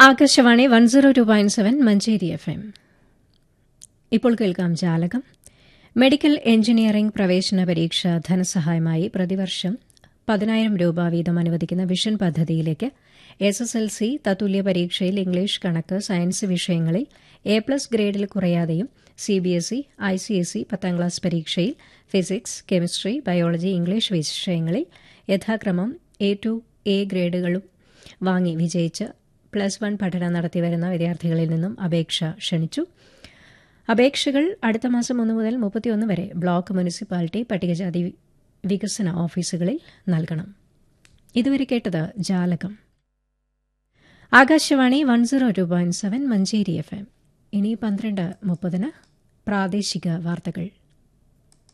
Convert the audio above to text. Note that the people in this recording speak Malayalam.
Akashvani one zero two point seven Manjeri F M ഇപ്പോൾ കേൾക്കാം ജാലകം മെഡിക്കൽ എഞ്ചിനീയറിംഗ് പ്രവേശന പരീക്ഷ ധനസഹായമായി പ്രതിവർഷം പതിനായിരം രൂപ വീതം അനുവദിക്കുന്ന വിഷൻ പദ്ധതിയിലേക്ക് എസ് എസ് എൽ സി തത്തുല്യ പരീക്ഷയിൽ ഇംഗ്ലീഷ് കണക്ക് സയൻസ് വിഷയങ്ങളിൽ എ പ്ലസ് ഗ്രേഡിൽ കുറയാതെയും C B S E I C S E പത്താം ക്ലാസ് പരീക്ഷയിൽ ഫിസിക്സ് കെമിസ്ട്രി ബയോളജി ഇംഗ്ലീഷ് വിഷയങ്ങളിൽ യഥാക്രമം എ ടു എ ഗ്രേഡുകളും വാങ്ങി വിജയിച്ച് പ്ലസ് വൺ പഠനം നടത്തിവരുന്ന വിദ്യാർത്ഥികളിൽ നിന്നും അപേക്ഷ ക്ഷണിച്ചു അപേക്ഷകൾ അടുത്ത മാസം ഒന്ന് മുതൽ മുപ്പത്തിയൊന്ന് വരെ ബ്ലോക്ക് മുനിസിപ്പാലിറ്റി പട്ടികജാതി വികസന ഓഫീസുകളിൽ നൽകണം ഇതുവരെ കേട്ടത് Jalakam Akashvani one zero two point seven Manjeri F M ഇനി പന്ത്രണ്ട് മുപ്പതിന് പ്രാദേശിക വാർത്തകൾ